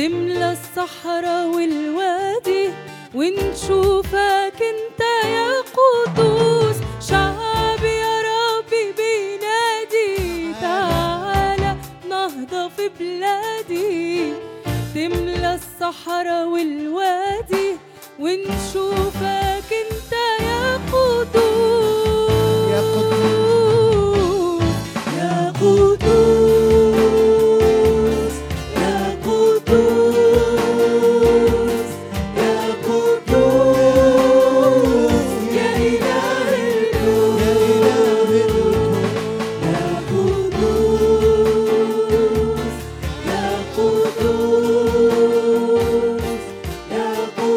تملى الصحراء والوادي ونشوفك انت يا قدوس شعبي يا ربي بينادي تعالى نهضة في بلادي تملى الصحراء والوادي ونشوفك انت يا قدوس يا يا قدوس يا قدوس يا قدوس يا إله الكون يا قدوس يا قدوس يا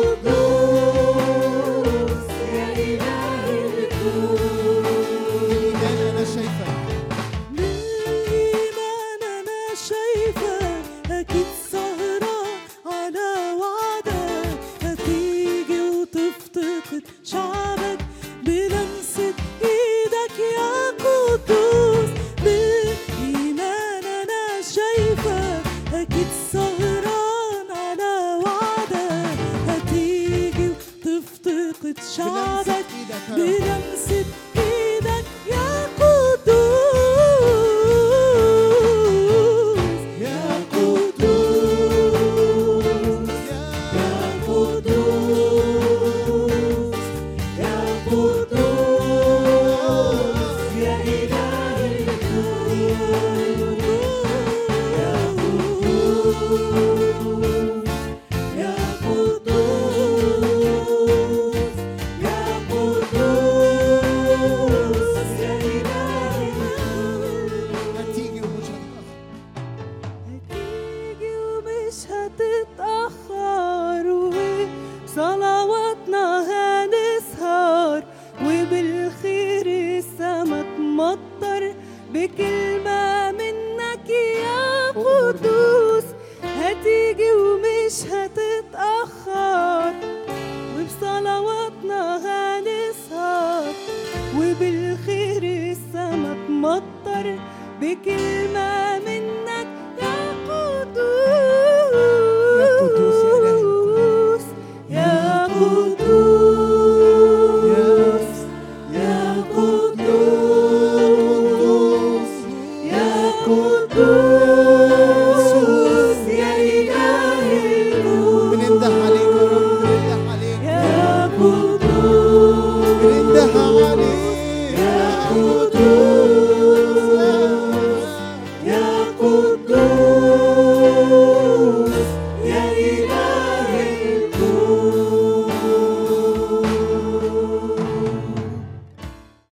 قدوس يا إله الكون إيمان أنا شايفك بالإيمان أنا شايفك أكيد سهران على وعدك هتيجي وتفتقد شعبك بلمسة إيدك يا قدوس بالإيمان أنا شايفك أكيد سهران على وعدك هتيجي وتفتقد شعبك بلمسة إيدك يا رب. بلمسة إيدك يا قدوس يا قدوس يا قدوس يا قدوس يا إله الكون يا قدوس يا قدوس يا قدوس يا إله الكون هتيجي ومش هتتأخر هتيجي ومش هتتأخر وصلواتنا هنسهر وبالخير السما تمطر بكلمة منك يا قدوس هتيجي ومش هتتأخر وبصلواتنا هنسهر وبالخير السما تمطر بكلمة منك